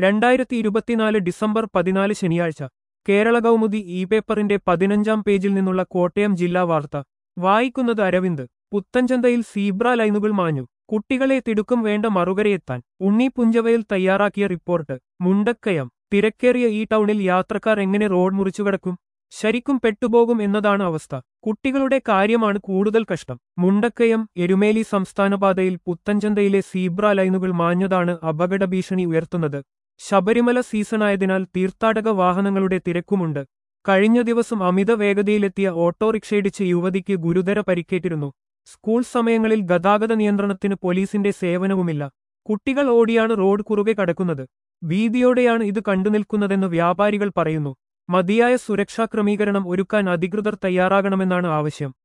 രണ്ടായിരത്തി ഇരുപത്തിനാല് ഡിസംബർ പതിനാല് ശനിയാഴ്ച കേരള കൗമുദി ഇ പേപ്പറിന്റെ പതിനഞ്ചാം പേജിൽ നിന്നുള്ള കോട്ടയം ജില്ലാ വാർത്ത വായിക്കുന്നത് അരവിന്ദ് പുത്തൻചന്തയിൽ സീബ്ര ലൈനുകൾ മാഞ്ഞു കുട്ടികളെ തിടുക്കം വേണ്ട മറുകരയെത്താൻ ഉണ്ണി പുഞ്ചവയിൽ തയ്യാറാക്കിയ റിപ്പോർട്ട് മുണ്ടക്കയം തിരക്കേറിയ ഈ ടൗണിൽ യാത്രക്കാർ എങ്ങനെ റോഡ് മുറിച്ചുകടക്കും ശരിക്കും പെട്ടുപോകും എന്നതാണ് അവസ്ഥ കുട്ടികളുടെ കാര്യമാണ് കൂടുതൽ കഷ്ടം മുണ്ടക്കയം എരുമേലി സംസ്ഥാനപാതയിൽ പുത്തൻചന്തയിലെ സീബ്ര ലൈനുകൾ മാഞ്ഞതാണ് അപകട ഭീഷണി ഉയർത്തുന്നത് ശബരിമല സീസണായതിനാൽ തീർത്ഥാടക വാഹനങ്ങളുടെ തിരക്കുമുണ്ട് കഴിഞ്ഞ ദിവസം അമിത വേഗതയിലെത്തിയ ഓട്ടോറിക്ഷയിടിച്ച് യുവതിക്ക് ഗുരുതര പരിക്കേറ്റിരുന്നു സ്കൂൾ സമയങ്ങളിൽ ഗതാഗത നിയന്ത്രണത്തിന് പോലീസിന്റെ സേവനവുമില്ല കുട്ടികൾ ഓടിയാണ് റോഡ് കുറുകെ കടക്കുന്നത് ഭീതിയോടെയാണ് ഇത് കണ്ടുനിൽക്കുന്നതെന്ന് വ്യാപാരികൾ പറയുന്നു മതിയായ സുരക്ഷാ ക്രമീകരണം ഒരുക്കാൻ അധികൃതർ തയ്യാറാകണമെന്നാണ് ആവശ്യം